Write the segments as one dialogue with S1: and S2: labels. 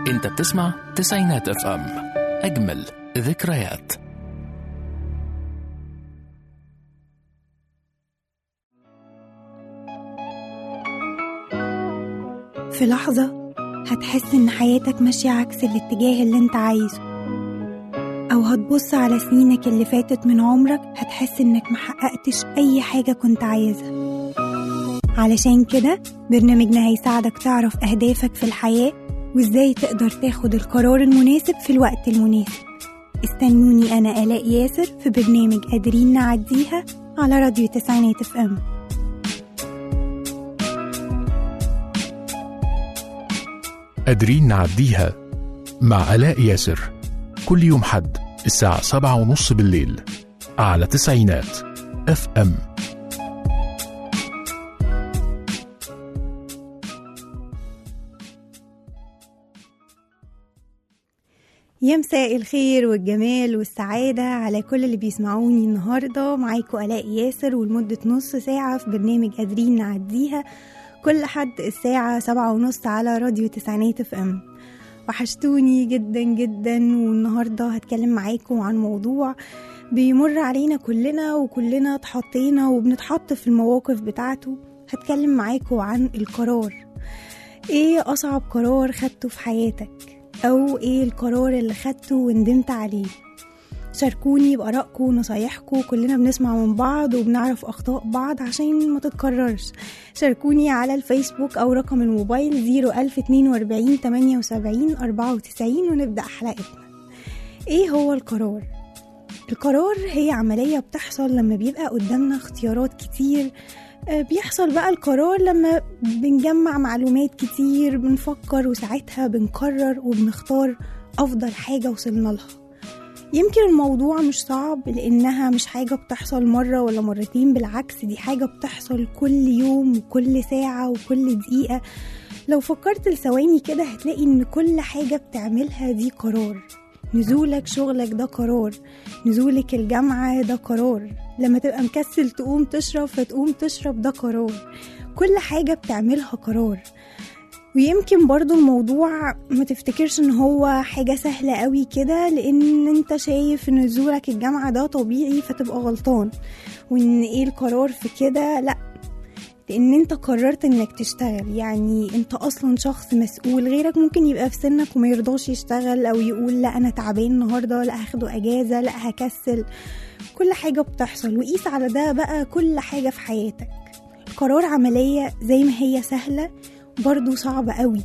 S1: انت بتسمع تسعينات اف ام اجمل ذكريات
S2: في لحظة هتحس إن حياتك ماشية عكس الاتجاه اللي انت عايزه أو هتبص على سنينك اللي فاتت من عمرك هتحس إنك محققتش أي حاجة كنت عايزها علشان كده برنامجنا هيساعدك تعرف أهدافك في الحياة وإزاي تقدر تاخد القرار المناسب في الوقت المناسب استنوني أنا آلاء ياسر في برنامج قادرين نعديها على راديو تسعينات اف ام
S1: قادرين نعديها مع آلاء ياسر كل يوم حد الساعة سبعة ونص بالليل على تسعينات اف ام
S2: يا مساء الخير والجمال والسعادة على كل اللي بيسمعوني النهاردة معاكم آلاء ياسر ولمدة نص ساعة في برنامج قادرين نعديها كل حد الساعة سبعة ونص على راديو تسعينات اف ام وحشتوني جدا جدا والنهاردة هتكلم معاكم عن موضوع بيمر علينا كلنا وكلنا اتحطينا وبنتحط في المواقف بتاعته هتكلم معاكم عن القرار ايه أصعب قرار خدته في حياتك أو ايه القرار اللي خدته وندمت عليه شاركوني بآرائكم ونصايحكم كلنا بنسمع من بعض وبنعرف أخطاء بعض عشان ما تتكررش شاركوني على الفيسبوك أو رقم الموبايل 01042 78 94 ونبدأ حلقتنا إيه هو القرار؟ القرار هي عملية بتحصل لما بيبقى قدامنا اختيارات كتير آه، بيحصل بقى القرار لما بنجمع معلومات كتير بنفكر وساعتها بنقرر وبنختار أفضل حاجة وصلنا لها يمكن الموضوع مش صعب لأنها مش حاجة بتحصل مرة ولا مرتين بالعكس دي حاجة بتحصل كل يوم وكل ساعة وكل دقيقة لو فكرت لثواني كده هتلاقي إن كل حاجة بتعملها دي قرار نزولك شغلك ده قرار نزولك الجامعة ده قرار لما تبقى مكسل تقوم تشرب فتقوم تشرب ده قرار كل حاجة بتعملها قرار ويمكن برضو الموضوع ما تفتكرش ان هو حاجة سهلة قوي كده لان انت شايف ان نزولك الجامعة ده طبيعي فتبقى غلطان وان ايه القرار في كده لا لان انت قررت انك تشتغل يعني انت اصلا شخص مسؤول غيرك ممكن يبقى في سنك وما يرضاش يشتغل او يقول لا انا تعبان النهارده لا هاخده اجازه لا هكسل كل حاجه بتحصل وقيس على ده بقى كل حاجه في حياتك القرار عمليه زي ما هي سهله برضو صعبه قوي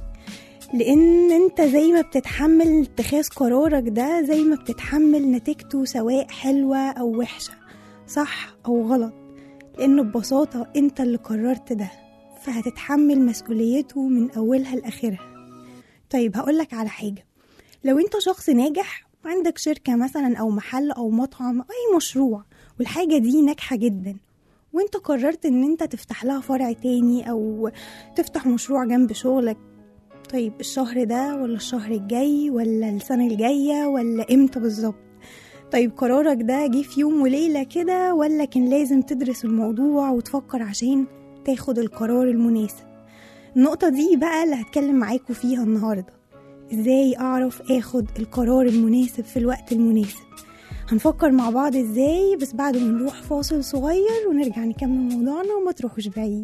S2: لان انت زي ما بتتحمل اتخاذ قرارك ده زي ما بتتحمل نتيجته سواء حلوه او وحشه صح او غلط لأنه ببساطة أنت اللي قررت ده فهتتحمل مسؤوليته من أولها لآخرها طيب هقولك على حاجة لو أنت شخص ناجح عندك شركة مثلا أو محل أو مطعم أو أي مشروع والحاجة دي ناجحة جدا وانت قررت ان انت تفتح لها فرع تاني او تفتح مشروع جنب شغلك طيب الشهر ده ولا الشهر الجاي ولا السنة الجاية ولا امتى بالظبط طيب قرارك ده جه في يوم وليلة كده ولا كان لازم تدرس الموضوع وتفكر عشان تاخد القرار المناسب النقطة دي بقى اللي هتكلم معاكم فيها النهاردة ازاي اعرف اخد القرار المناسب في الوقت المناسب هنفكر مع بعض ازاي بس بعد ما نروح فاصل صغير ونرجع نكمل موضوعنا وما تروحوش بعيد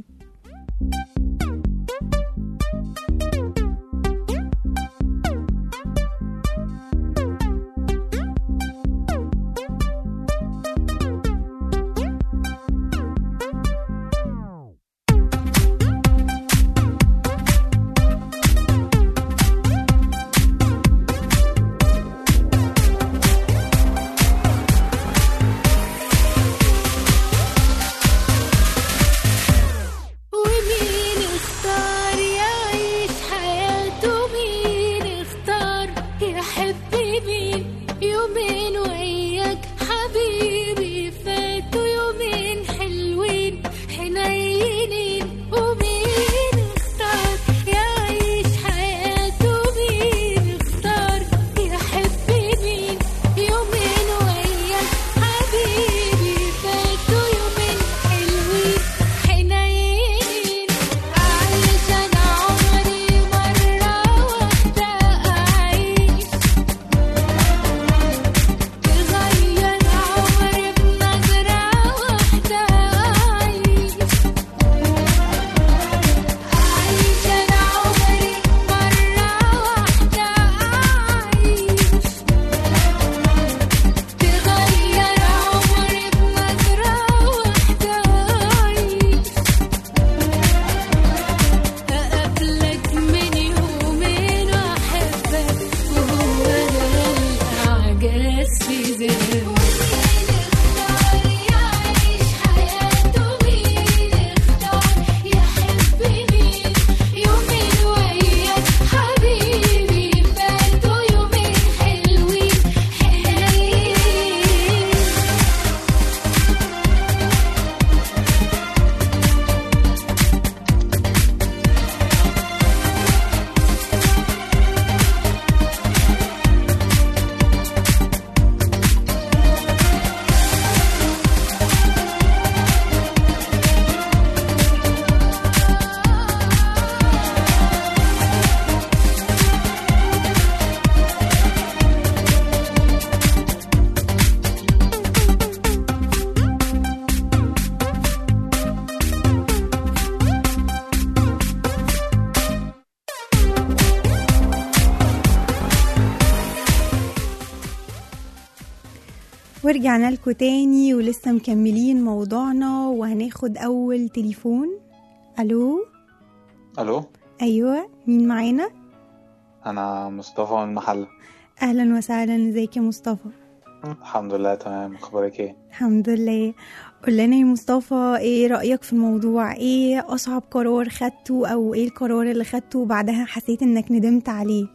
S2: ورجعنا لكم تاني ولسه مكملين موضوعنا وهناخد أول تليفون ألو
S3: الو
S2: أيوة مين معانا؟
S3: انا مصطفى من المحل
S2: أهلا وسهلا ازيك يا مصطفى
S3: الحمد لله تمام اخبارك ايه
S2: الحمد لله قول لنا يا مصطفى ايه رأيك في الموضوع ايه أصعب قرار خدته أو ايه القرار اللي خدته وبعدها حسيت انك ندمت عليه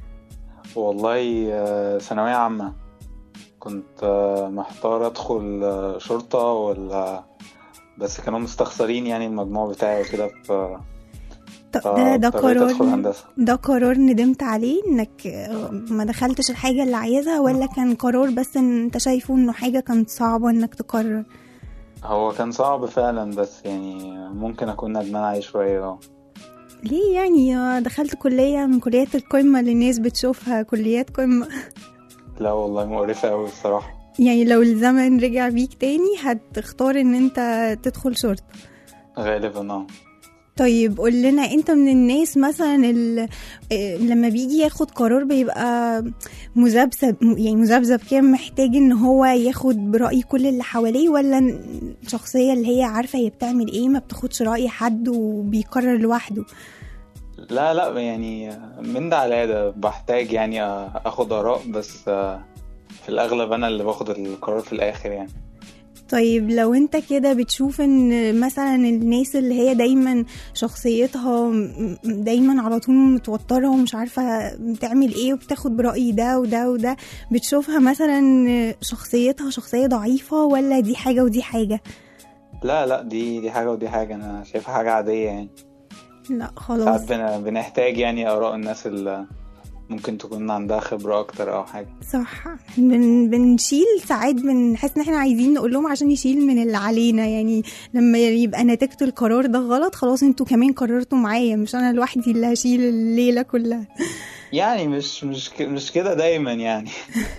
S3: والله آه، ثانوية عامة كنت آه، محتار ادخل آه، شرطة ولا بس كانوا مستخسرين يعني المجموع بتاعي وكده ف
S2: ط- ده ده
S3: فاضطريت ادخل
S2: قرار
S3: هندسة
S2: ده قرار ندمت عليه انك ما دخلتش الحاجة اللي عايزها ولا كان قرار بس ان انت شايفه انه حاجة كانت صعبة انك تقرر
S3: هو كان صعب فعلا بس يعني ممكن اكون ندمان عليه شوية اه
S2: ليه يعني دخلت كلية من كليات القمة اللي الناس بتشوفها كليات قمة
S3: لا والله مقرفة اوي الصراحة
S2: يعني لو الزمن رجع بيك تاني هتختار ان انت تدخل شرطة
S3: غالبا اه
S2: طيب قول لنا انت من الناس مثلا ال- آه، لما بيجي ياخد قرار بيبقى مذبذب يعني مذبذب كده محتاج ان هو ياخد برأي كل اللي حواليه ولا الشخصية اللي هي عارفة هي بتعمل ايه ما بتاخدش رأي حد وبيقرر لوحده
S3: لا لا يعني من ده على ده بحتاج يعني اخد اراء بس آه، في الاغلب انا اللي باخد القرار في الاخر يعني
S2: طيب لو انت كده بتشوف ان مثلا الناس اللي هي دايما شخصيتها م- م- دايما على طول متوترة ومش عارفة بتعمل ايه وبتاخد برأي ده وده وده بتشوفها مثلا شخصيتها شخصية ضعيفة ولا دي حاجة ودي حاجة
S3: لا لا دي دي حاجة ودي حاجة أنا شايفها حاجة عادية يعني
S2: لا
S3: ساعات
S2: خلاص
S3: بن- بنحتاج يعني آراء الناس اللي ممكن تكون عندها خبرة أكتر أو حاجة
S2: صح بن بنشيل ساعات بنحس ان احنا عايزين نقول لهم عشان يشيل من اللي علينا يعني لما يبقى نتيجة القرار ده غلط خلاص انتوا كمان قررتوا معايا مش انا لوحدي اللي هشيل الليلة كلها
S3: يعني مش مش ك- مش كده دايما يعني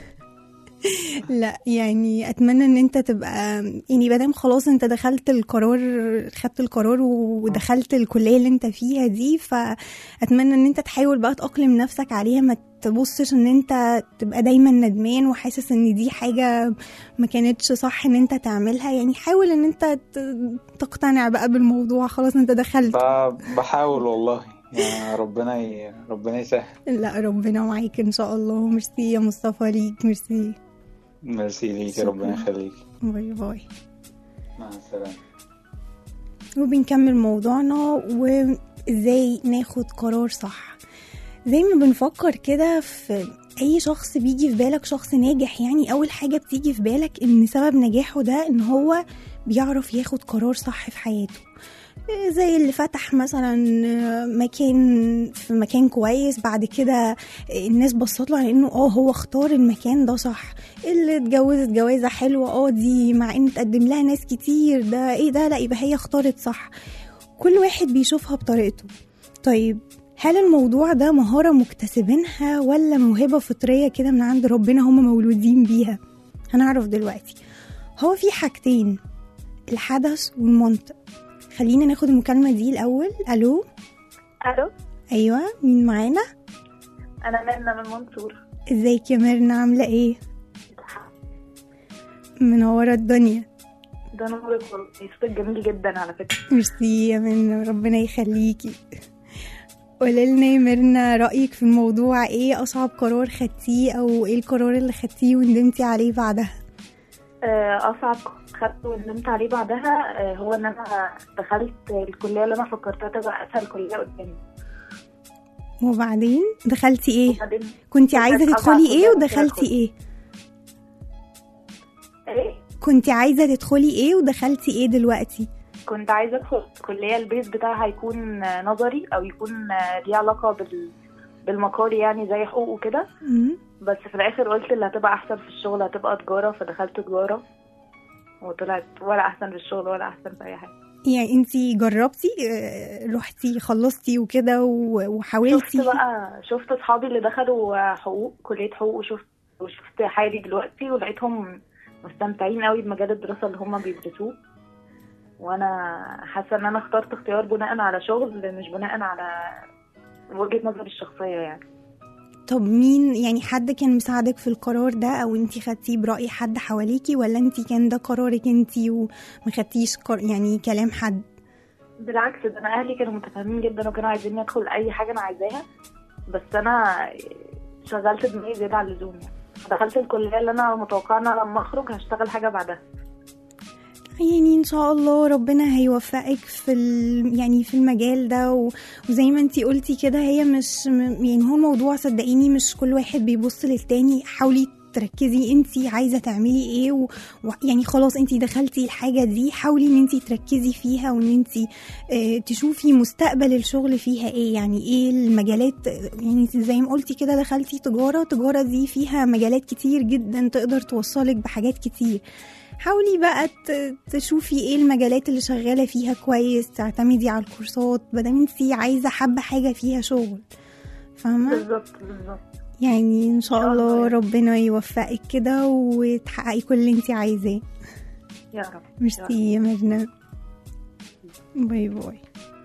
S2: لا يعني اتمنى ان انت تبقى يعني مادام خلاص انت دخلت القرار خدت القرار ودخلت الكليه اللي انت فيها دي فاتمنى ان انت تحاول بقى تاقلم نفسك عليها ما تبصش ان انت تبقى دايما ندمان وحاسس ان دي حاجه ما كانتش صح ان انت تعملها يعني حاول ان انت ت- تقتنع بقى بالموضوع خلاص انت دخلت
S3: ب- بحاول والله يعني ربنا ي... ربنا يسهل
S2: لا ربنا معاك ان شاء الله ميرسي يا مصطفى ليك ميرسي
S3: ميرسي ليك
S2: شكراً.
S3: ربنا يخليك
S2: باي باي
S3: مع السلامة
S2: وبنكمل موضوعنا وازاي ناخد قرار صح زي ما بنفكر كده في اي شخص بيجي في بالك شخص ناجح يعني اول حاجة بتيجي في بالك ان سبب نجاحه ده ان هو بيعرف ياخد قرار صح في حياته زي اللي فتح مثلا مكان في مكان كويس بعد كده الناس بصت له على انه اه هو اختار المكان ده صح اللي اتجوزت جوازه حلوه اه دي مع ان تقدم لها ناس كتير ده ايه ده لا يبقى هي اختارت صح كل واحد بيشوفها بطريقته طيب هل الموضوع ده مهارة مكتسبينها ولا موهبة فطرية كده من عند ربنا هم مولودين بيها هنعرف دلوقتي هو في حاجتين الحدث والمنطق خلينا ناخد المكالمة دي الأول ألو
S4: الو
S2: أيوة مين معانا
S4: انا ميرنا من المنصور
S2: ازيك يا ميرنا عاملة ايه منورة الدنيا
S4: ده نورك والله صوتك جميل جدا على فكره
S2: ميرسي يا ميرنا ربنا يخليكي قولي لنا يا ميرنا رأيك في الموضوع ايه أصعب قرار خدتيه أو ايه القرار اللي خدتيه وندمتي عليه بعدها
S4: آه، اصعب خدته وندمت عليه بعدها آه، هو ان انا دخلت الكليه اللي انا فكرتها تبقى اسهل كليه قدامي
S2: وبعدين دخلتي ايه
S4: وبعدين
S2: كنتي عايزة
S4: كانت
S2: تدخلي
S4: أصعب
S2: ايه
S4: كلية
S2: ودخلتي
S4: أدخل.
S2: ايه
S4: ايه
S2: كنتي عايزة تدخلي ايه ودخلتي ايه دلوقتي
S4: كنت عايزه ادخل كليه البيز بتاعها يكون آه، نظري او يكون آه، ليه علاقه بال بالمقالي يعني زي حقوق وكده
S2: مم.
S4: بس في الاخر قلت اللي هتبقى احسن في الشغل هتبقى تجاره فدخلت تجاره وطلعت ولا احسن في الشغل ولا احسن في اي حاجه
S2: يعني انتي جربتي آه، رحتي خلصتي وكده و-
S4: شفت
S2: وحاولتي
S4: بقى شفت اصحابي اللي دخلوا حقوق كلية حقوق وشفت وشفت حالي دلوقتي ولقيتهم مستمتعين قوي بمجال الدراسة اللي هم بيدرسوه وانا حاسة ان انا اخترت اختيار بناء على شغل مش بناء على وجهة نظري الشخصية يعني
S2: طب مين يعني حد كان مساعدك في القرار ده او انتي خدتيه برأي حد حواليكي ولا انتي كان ده قرارك انتي وما خدتيش قر- يعني كلام حد
S4: بالعكس ده انا اهلي كانوا متفاهمين جدا وكانوا عايزيني ادخل اي حاجه انا عايزاها بس انا شغلت دماغي زياده عن اللزوم يعني دخلت الكليه اللي انا متوقعه ان أنا لما اخرج هشتغل حاجه بعدها
S2: يعني ان شاء الله ربنا هيوفقك في ال... يعني في المجال ده و... وزي ما انتي قلتي كده هي مش م... يعني هو الموضوع صدقيني مش كل واحد بيبص للتاني حاولي تركزي انتي عايزه تعملي ايه و... و... يعني خلاص انتي دخلتي الحاجه دي حاولي ان انتي تركزي فيها وان انتي اه تشوفي مستقبل الشغل فيها ايه يعني ايه المجالات يعني انتي زي ما قلتي كده دخلتي تجاره تجاره دي فيها مجالات كتير جدا تقدر توصلك بحاجات كتير حاولي بقى ت- تشوفي ايه المجالات اللي شغاله فيها كويس تعتمدي على الكورسات مادام انتي عايزه حابه حاجه فيها شغل فاهمه
S4: بالظبط بالظبط
S2: يعني ان شاء
S4: إن شاء الله
S2: الله
S4: يعني.
S2: ربنا يوفقك كده وتحققي كل اللي انتي عايزاه
S4: يا رب
S2: ميرسي يا ميرنا باي باي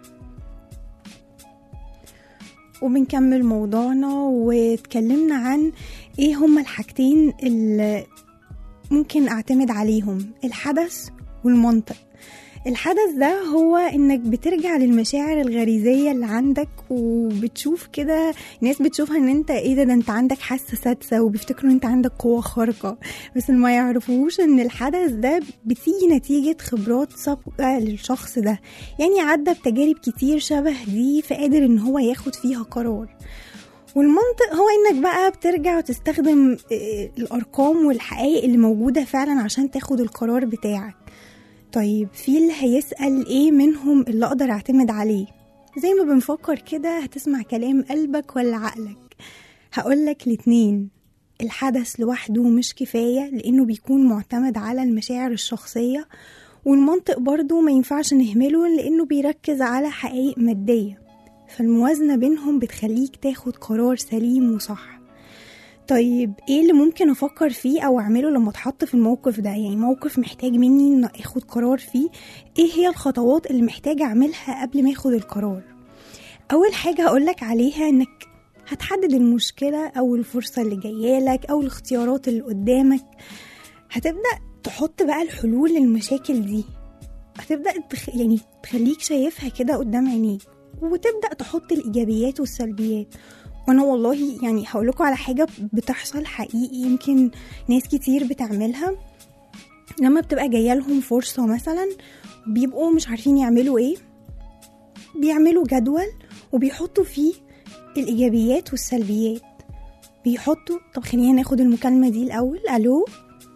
S2: وبنكمل موضوعنا واتكلمنا عن ايه هما الحاجتين اللي ممكن اعتمد عليهم الحدث والمنطق الحدث ده هو انك بترجع للمشاعر الغريزية اللي عندك وبتشوف كده ناس بتشوفها ان انت ايه ده ده انت عندك حاسة سادسة وبيفتكروا ان انت عندك قوة خارقة بس ما يعرفوش ان الحدث ده بتيجي نتيجة خبرات سابقة للشخص ده يعني عدى بتجارب كتير شبه دي فقادر ان هو ياخد فيها قرار والمنطق هو انك بقى بترجع وتستخدم آه، الارقام والحقائق اللي موجودة فعلا عشان تاخد القرار بتاعك طيب في اللي هيسأل ايه منهم اللي اقدر اعتمد عليه زي ما بنفكر كده هتسمع كلام قلبك ولا عقلك هقولك الاتنين الحدث لوحده مش كفاية لأنه بيكون معتمد على المشاعر الشخصية والمنطق برضو ما ينفعش نهمله لأنه بيركز على حقائق مادية فالموازنة بينهم بتخليك تاخد قرار سليم وصح طيب ايه اللي ممكن افكر فيه او اعمله لما اتحط في الموقف ده يعني موقف محتاج مني ان اخد قرار فيه ايه هي الخطوات اللي محتاجة اعملها قبل ما اخد القرار اول حاجة هقولك عليها انك هتحدد المشكلة او الفرصة اللي جايالك او الاختيارات اللي قدامك هتبدأ تحط بقى الحلول للمشاكل دي هتبدأ تخ... يعني تخليك شايفها كده قدام عينيك وتبدأ تحط الإيجابيات والسلبيات وانا والله يعني هقولكوا على حاجة بتحصل حقيقي يمكن ناس كتير بتعملها لما بتبقى جاية لهم فرصة مثلا بيبقوا مش عارفين يعملوا ايه بيعملوا جدول وبيحطوا فيه الإيجابيات والسلبيات بيحطوا طب خلينا ناخد المكالمة دي الأول ألو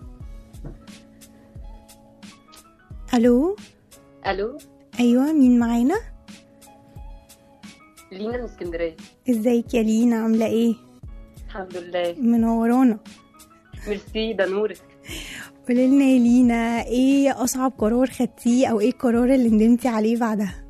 S2: ألو
S5: الو
S2: أيوة مين معانا
S5: لينا من اسكندريه
S2: ازيك يا لينا عاملة ايه
S5: الحمد لله
S2: منورانا
S5: ميرسي ده نورك
S2: قولي لنا يا لينا ايه أصعب قرار خدتيه أو ايه القرار اللي ندمتي عليه بعدها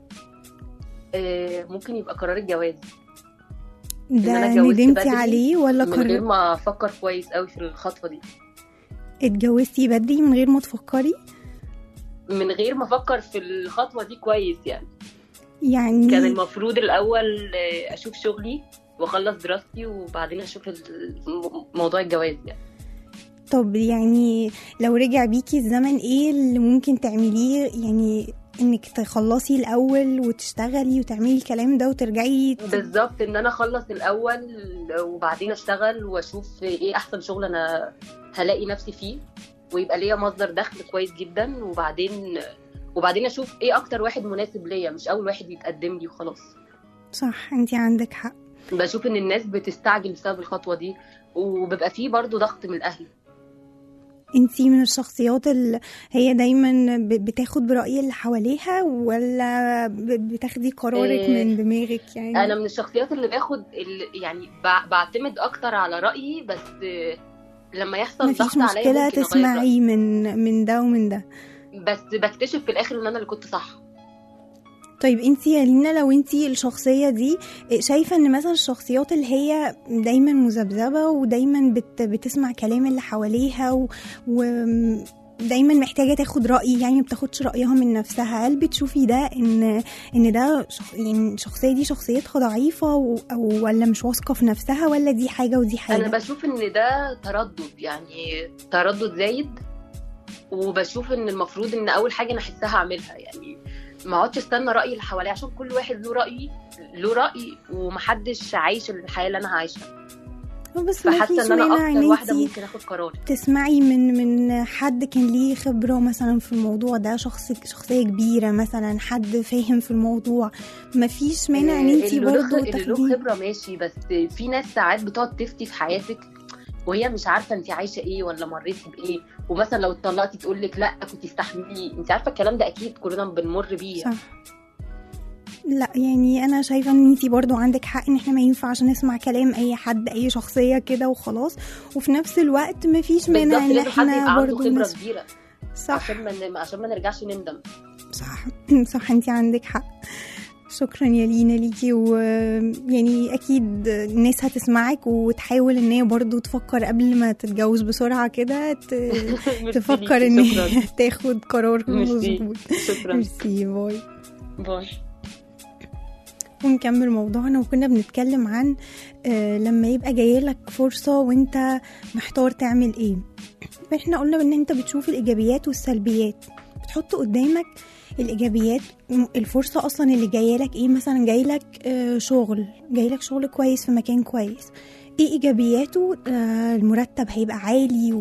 S5: آه ممكن يبقى قرار الجواز
S2: ده
S5: أنا اتجوزت
S2: ندمتي
S5: بدري
S2: عليه ولا
S5: من غير
S2: قرر
S5: ما افكر كويس قوي في الخطوه دي
S2: اتجوزتي بدري من غير ما تفكري
S5: من غير ما افكر في الخطوه دي كويس يعني
S2: يعني
S5: كان المفروض الاول آه، اشوف شغلي واخلص دراستي وبعدين اشوف الم- موضوع الجواز يعني
S2: طب يعني لو رجع بيكي الزمن ايه اللي ممكن تعمليه يعني انك تخلصي الاول وتشتغلي وتعملي الكلام ده وترجعي ت-
S5: بالظبط ان انا اخلص الاول وبعدين اشتغل واشوف ايه احسن شغل انا هلاقي نفسي فيه ويبقى ليا مصدر دخل كويس جدا وبعدين وبعدين اشوف ايه اكتر واحد مناسب ليا مش اول واحد يتقدم لي وخلاص
S2: صح انتي عندك حق
S5: بشوف ان الناس بتستعجل بسبب الخطوه دي وبيبقى فيه برضو ضغط من الاهل
S2: انتي من الشخصيات اللي هي دايما ب- بتاخد برأي اللي حواليها ولا ب- بتاخدي قرارك
S5: إيه،
S2: من دماغك يعني
S5: انا من الشخصيات اللي باخد اللي يعني بع- بعتمد اكتر على رايي بس آه، لما يحصل
S2: مفيش
S5: ضغط عليا
S2: مشكلة
S5: ممكن أغير رأيي.
S2: تسمعي من من ده ومن ده
S5: بس بكتشف في الاخر ان انا اللي كنت صح
S2: طيب انتي يا لينا لو انتي الشخصية دي شايفة ان مثلا الشخصيات اللي هي دايما مذبذبة ودايما بت بتسمع كلام اللي حواليها و, و دايما محتاجه تاخد راي يعني ما بتاخدش رايها من نفسها هل بتشوفي ده ان ان ده شخ... يعني الشخصيه دي شخصيتها ضعيفه و... او ولا مش واثقه في نفسها ولا دي حاجه ودي حاجه
S5: انا بشوف ان ده تردد يعني تردد زايد وبشوف ان المفروض ان اول حاجه انا احسها اعملها يعني ما اقعدش استنى راي اللي حواليا عشان كل واحد له راي له راي ومحدش عايش الحياه اللي انا عايشها
S2: بس ما
S5: فحاسه
S2: فيش
S5: ان انا
S2: مانع
S5: اكتر
S2: ان
S5: واحده
S2: انتي
S5: ممكن اخد قرار
S2: تسمعي من من حد كان ليه خبرة مثلا في الموضوع ده شخص شخصية كبيرة مثلا حد فاهم في الموضوع مفيش مانع ان انتي
S5: اللي له
S2: برضه
S5: خ- اللي له
S2: تاخدي
S5: خبره ماشي بس في ناس ساعات بتقعد تفتي في حياتك وهي مش عارفه انت عايشه ايه ولا مريتي بايه ومثلا لو اتطلقتي تقول لك لا كنت تستحملي انت عارفه الكلام ده اكيد كلنا بنمر بيه
S2: صح لا يعني انا شايفه ان انتي برضو عندك حق ان احنا ما ينفعش نسمع كلام اي حد اي شخصيه كده وخلاص وفي نفس الوقت ما فيش مانع
S5: بالظبط
S2: ان
S5: لازم حد يبقى
S2: احنا
S5: عنده
S2: برضو
S5: خبره
S2: نس...
S5: كبيره
S2: صح
S5: عشان ما عشان ما نرجعش نندم
S2: صح صح انتي عندك حق شكرا يا لينا ليكي ويعني اكيد الناس هتسمعك وتحاول ان هي برضو تفكر قبل ما تتجوز بسرعه كده ت...
S5: ميرسي
S2: تفكر
S5: ليكي،
S2: ان
S5: شكراً.
S2: هي تاخد قرار
S5: ميرسي.
S2: مظبوط
S5: شكرا
S2: ميرسي باي
S5: باي
S2: ونكمل موضوعنا وكنا بنتكلم عن آه، لما يبقى جايلك فرصة وانت محتار تعمل ايه احنا قلنا ان انت بتشوف الايجابيات والسلبيات بتحط قدامك الايجابيات م- الفرصة اصلا اللي جايلك ايه مثلا جايلك آه، شغل جايلك شغل كويس في مكان كويس ايه ايجابياته آه، المرتب هيبقى عالي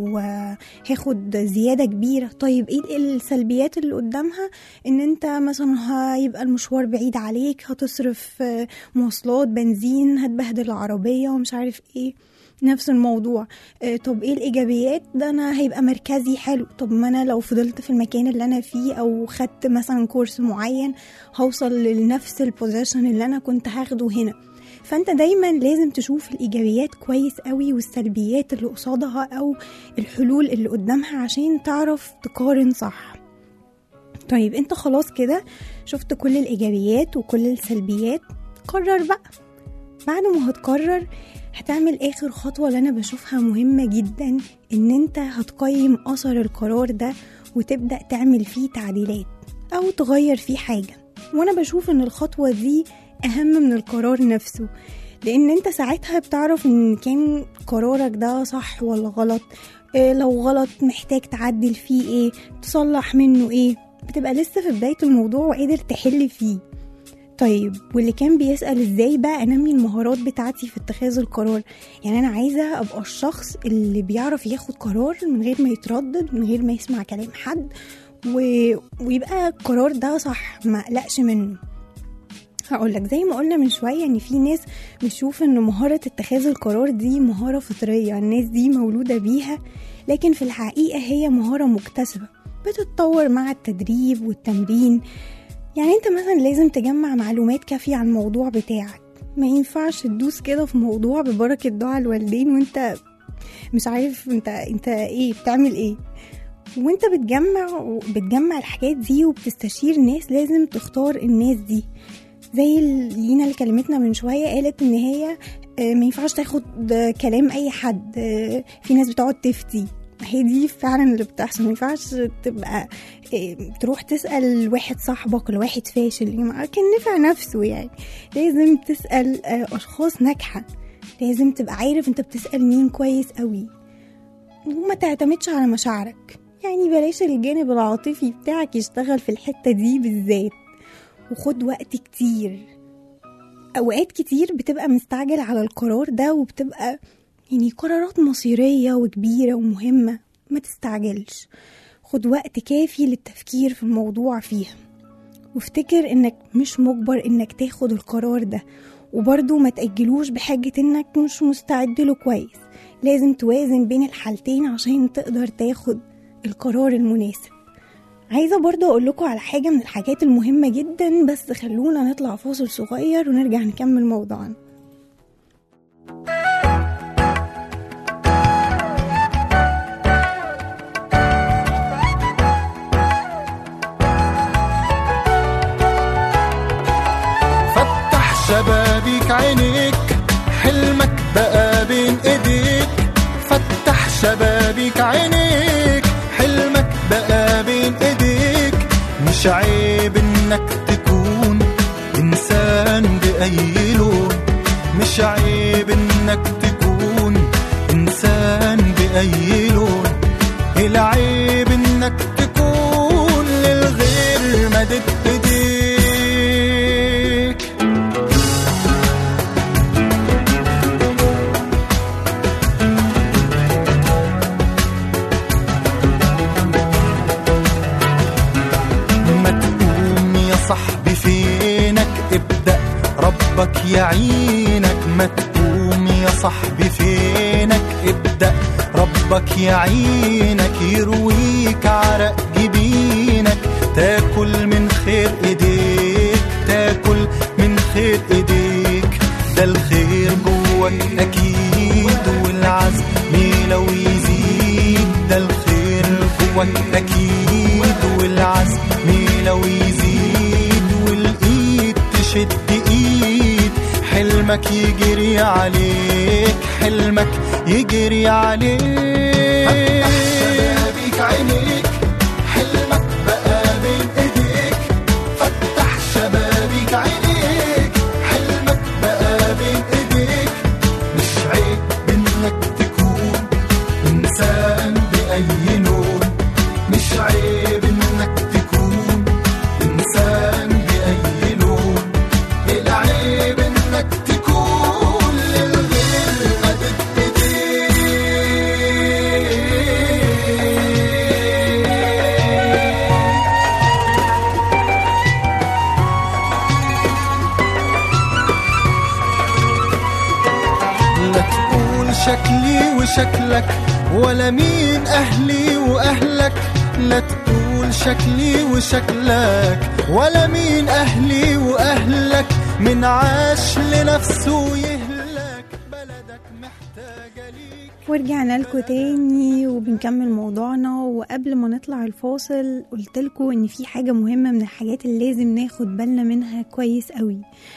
S2: وهاخد زيادة كبيرة طيب ايه السلبيات اللي قدامها ان انت مثلا هيبقى المشوار بعيد عليك هتصرف آه، مواصلات بنزين هتبهدل العربية ومش عارف ايه نفس الموضوع آه، طب ايه الايجابيات ده انا هيبقى مركزي حلو طب ما انا لو فضلت في المكان اللي انا فيه او خدت مثلا كورس معين هوصل لنفس البوزيشن اللي انا كنت هاخده هنا فانت دايما لازم تشوف الايجابيات كويس قوي والسلبيات اللي قصادها او الحلول اللي قدامها عشان تعرف تقارن صح طيب انت خلاص كده شفت كل الايجابيات وكل السلبيات قرر بقى بعد ما هتقرر هتعمل اخر خطوه اللي انا بشوفها مهمه جدا ان انت هتقيم اثر القرار ده وتبدا تعمل فيه تعديلات او تغير فيه حاجه وانا بشوف ان الخطوه دي اهم من القرار نفسه لان انت ساعتها بتعرف ان كان قرارك ده صح ولا غلط إيه لو غلط محتاج تعدل فيه ايه تصلح منه ايه بتبقى لسه في بداية الموضوع وقادر تحل فيه طيب واللي كان بيسأل ازاي بقى انمي المهارات بتاعتي في اتخاذ القرار يعني انا عايزة ابقى الشخص اللي بيعرف ياخد قرار من غير ما يتردد من غير ما يسمع كلام حد و... ويبقى القرار ده صح ما اقلقش منه هقول لك زي ما قلنا من شويه ان في ناس بتشوف ان مهاره اتخاذ القرار دي مهاره فطريه الناس دي مولوده بيها لكن في الحقيقه هي مهاره مكتسبه بتتطور مع التدريب والتمرين يعني انت مثلا لازم تجمع معلومات كافيه عن الموضوع بتاعك ما ينفعش تدوس كده في موضوع ببركه دعاء الوالدين وانت مش عارف انت انت ايه بتعمل ايه وانت بتجمع بتجمع الحاجات دي وبتستشير ناس لازم تختار الناس دي زي ال- لينا اللي كلمتنا من شويه قالت ان هي آه، ما ينفعش تاخد آه، كلام اي حد آه، في ناس بتقعد تفتي هي دي فعلا اللي بتحصل ما ينفعش تبقى آه، تروح تسال واحد صاحبك ولا واحد فاشل ما كان نفع نفسه يعني لازم تسال آه، اشخاص ناجحه لازم تبقى عارف انت بتسال مين كويس قوي وما تعتمدش على مشاعرك يعني بلاش الجانب العاطفي بتاعك يشتغل في الحته دي بالذات وخد وقت كتير اوقات كتير بتبقى مستعجل على القرار ده وبتبقى يعني قرارات مصيرية وكبيرة ومهمة ما تستعجلش خد وقت كافي للتفكير في الموضوع فيها وافتكر انك مش مجبر انك تاخد القرار ده وبرضه ما تأجلوش بحاجة انك مش مستعد له كويس لازم توازن بين الحالتين عشان تقدر تاخد القرار المناسب عايزة برضه أقول لكم على حاجة من الحاجات المهمة جدا بس خلونا نطلع فاصل صغير ونرجع نكمل موضوعنا
S6: فتح شبابيك عينيك حلمك بقى بين ايديك فتح شبابيك عينيك حلمك بقى بين ايديك مش عيب انك تكون انسان باي لون مش عيب انك تكون انسان باي لون العيب انك تكون للغير مدد ايديك ما تقوم يا صاحبي فينك ابدأ ربك يعينك ما تقوم يا صاحبي فينك ابدأ ربك يعينك يرويك عرق جبينك تاكل من خير ايديك تاكل من خير ايديك ده الخير جواك اكيد والعزم لو يزيد ده الخير جواك اكيد والعزم لو يزيد والايد تشد ايد حلمك يجري عليك حلمك يجري عليك فتح شبابيك عينيك حلمك بقى بين ايديك فتح شبابيك عينيك حلمك بقى بين ايديك مش عيب انك تكون انسان باي لون مش عيب انك تكون انسان باي لون العيب انك تكون للغير مدد ايديك لا تقول شكلي وشكلك ولا مين أهلي وأهلك لا تقول شكلي وشكلك ولا مين أهلي وأهلك من عاش لنفسه يهلك بلدك محتاجة ليك
S2: ورجعنا لكم تاني وبنكمل موضوعنا وقبل ما نطلع الفاصل قلت لكم ان في حاجة مهمة من الحاجات اللي لازم ناخد بالنا منها كويس قوي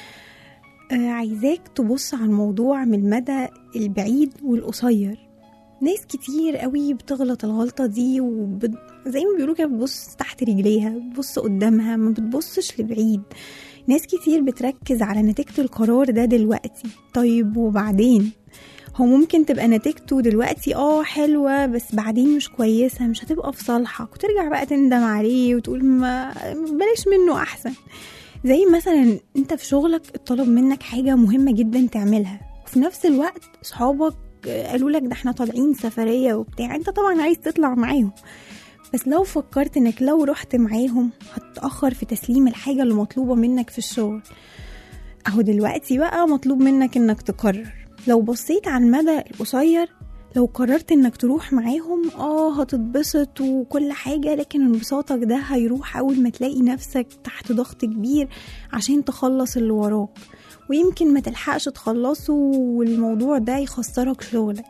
S2: آه عايزاك تبص على الموضوع من المدى البعيد والقصير ناس كتير قوي بتغلط الغلطة دي وبت... زي ما بيقولوا كده بتبص تحت رجليها بتبص قدامها ما بتبصش لبعيد ناس كتير بتركز على نتيجة القرار ده دلوقتي طيب وبعدين هو ممكن تبقى نتيجته دلوقتي اه حلوة بس بعدين مش كويسة مش هتبقى في صالحك وترجع بقى تندم عليه وتقول ما بلاش منه احسن زي مثلا انت في شغلك اتطلب منك حاجة مهمة جدا تعملها وفي نفس الوقت صحابك قالوا لك ده احنا طالعين سفرية وبتاع انت طبعا عايز تطلع معاهم بس لو فكرت انك لو رحت معاهم هتتأخر في تسليم الحاجة اللي مطلوبة منك في الشغل اهو دلوقتي بقى مطلوب منك انك تقرر لو بصيت على المدى القصير لو قررت انك تروح معاهم اه هتتبسط وكل حاجة لكن انبساطك ده هيروح اول ما تلاقي نفسك تحت ضغط كبير عشان تخلص اللي وراك ويمكن ما تلحقش تخلصه والموضوع ده يخسرك شغلك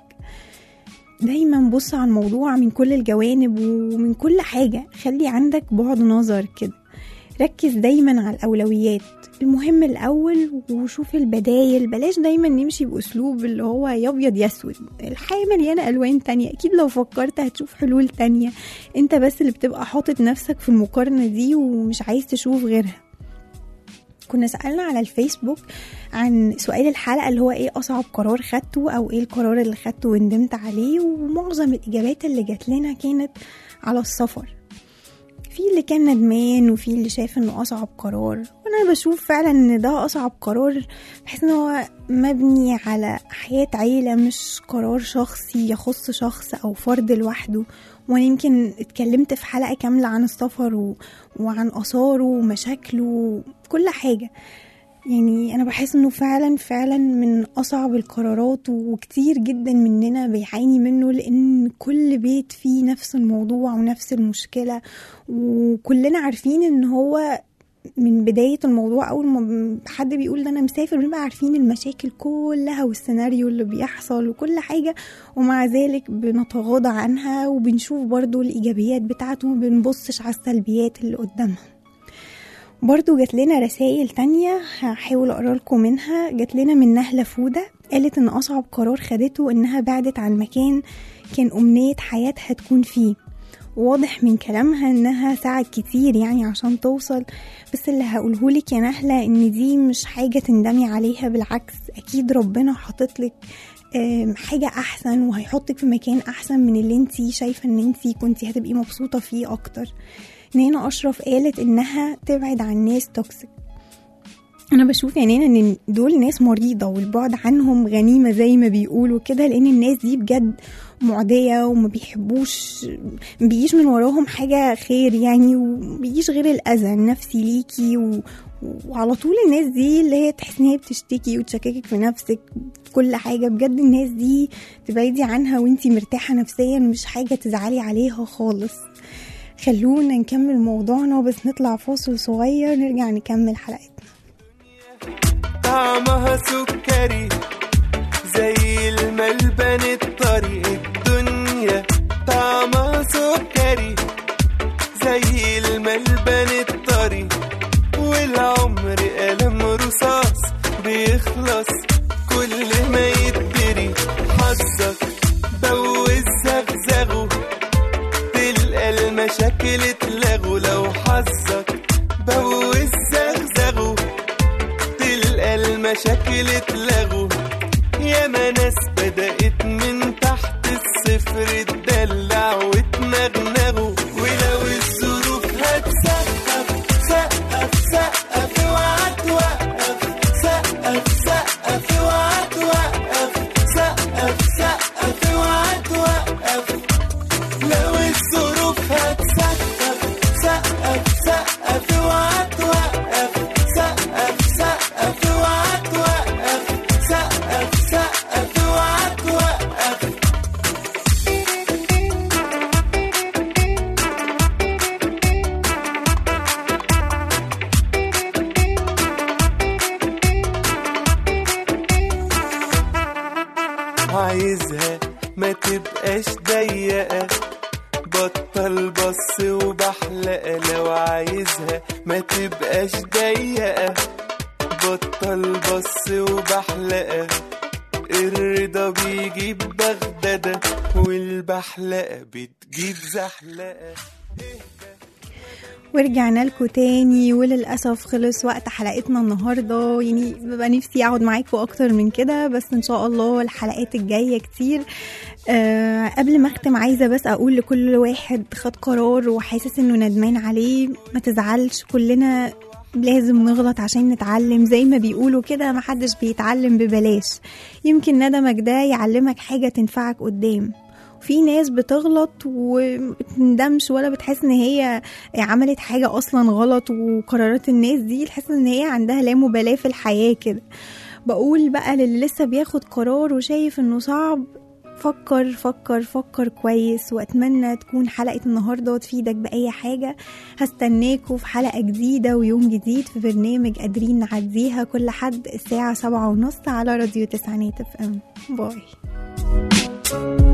S2: دايما بص على الموضوع من كل الجوانب ومن كل حاجة خلي عندك بعد نظر كده ركز دايما على الأولويات المهم الأول وشوف البدايل بلاش دايما نمشي بأسلوب اللي هو يا أبيض يا أسود الحياة مليانة ألوان تانية أكيد لو فكرت هتشوف حلول تانية أنت بس اللي بتبقى حاطط نفسك في المقارنة دي ومش عايز تشوف غيرها كنا سألنا على الفيسبوك عن سؤال الحلقة اللي هو ايه أصعب قرار خدته أو ايه القرار اللي خدته وندمت عليه ومعظم الإجابات اللي جات لنا كانت على السفر في اللي كان ندمان وفي اللي شايف انه اصعب قرار وانا بشوف فعلا ان ده اصعب قرار بحيث ان هو مبني على حياة عيلة مش قرار شخصي يخص شخص او فرد لوحده وانا يمكن اتكلمت في حلقة كاملة عن السفر و... وعن اثاره ومشاكله وكل حاجة يعني انا بحس انه فعلا فعلا من اصعب القرارات وكتير جدا مننا بيعاني منه لان كل بيت فيه نفس الموضوع ونفس المشكلة وكلنا عارفين ان هو من بداية الموضوع أول ما حد بيقول ده أنا مسافر بنبقى عارفين المشاكل كلها والسيناريو اللي بيحصل وكل حاجة ومع ذلك بنتغاضى عنها وبنشوف برضو الإيجابيات بتاعته وما بنبصش على السلبيات اللي قدامها برضو جات لنا رسائل تانية هحاول اقرا لكم منها جات لنا من نهلة فودة قالت ان اصعب قرار خدته انها بعدت عن مكان كان امنية حياتها تكون فيه واضح من كلامها انها سعت كتير يعني عشان توصل بس اللي هقولهولك يا نهلة ان دي مش حاجة تندمي عليها بالعكس اكيد ربنا حاططلك آم، حاجة أحسن وهيحطك في مكان أحسن من اللي انتي شايفة ان انتي كنتي هتبقي مبسوطة فيه أكتر نانا أشرف قالت إنها تبعد عن ناس توكسيك أنا بشوف يا نانا إن دول ناس مريضة والبعد عنهم غنيمة زي ما بيقولوا كده لأن الناس دي بجد معدية وما بيحبوش مبيجيش من وراهم حاجة خير يعني ومبيجيش غير الأذى النفسي ليكي و... وعلى طول الناس دي اللي هي تحس ان هي بتشتكي وتشككك في نفسك في كل حاجة بجد الناس دي تبعدي عنها وانتي مرتاحة نفسيا مش حاجة تزعلي عليها خالص خلونا نكمل موضوعنا بس نطلع فاصل صغير نرجع نكمل حلقتنا
S7: طعمها سكري زي الملبن الطري الدنيا طعمها سكري زي الملبن الطري والعمر قلم رصاص بيخلص كل ما يتدري حظك بوز زغزغه تلقى المشاكل اتلغوا لو حظك بوز زغزغه تلقى المشاكل اتلغوا ياما ناس بدأت من تحت الصفر تدلع وتنغنغوا ولو الظروف هتسقف سقف سقف اوعى توقف سقف سقف اوعى توقف سقف سقف اوعى توقف لو الظروف هتسقف سقف سقف اوعى توقف سقف سقف اوعى توقف سقف سقف اوعى توقف عايزها ما تبقاش ضيقة بطل بص وبحلقة لو عايزها ما تبقاش ضيقة بطل بص وبحلقة الرضا بيجيب بغدادة والبحلقة بتجيب زحلقة
S2: ورجعنا لكم تاني وللأسف خلص وقت حلقتنا النهاردة يعني ببقى نفسي أقعد معاكم أكتر من كده بس إن شاء الله الحلقات الجاية كتير أه قبل ما أختم عايزة بس أقول لكل واحد خد قرار وحاسس إنه ندمان عليه ما تزعلش كلنا لازم نغلط عشان نتعلم زي ما بيقولوا كده محدش بيتعلم ببلاش يمكن ندمك ده يعلمك حاجة تنفعك قدام في ناس بتغلط ومبتندمش ولا بتحس ان هي عملت حاجة اصلا غلط وقرارات الناس دي تحس ان هي عندها لا مبالاة في الحياة كده بقول بقى للي لسه بياخد قرار وشايف انه صعب فكر فكر فكر كويس واتمنى تكون حلقة النهاردة تفيدك بأي حاجة هستناكوا في حلقة جديدة ويوم جديد في برنامج قادرين نعديها كل حد الساعة سبعة ونص على راديو تسعينات اف ام باي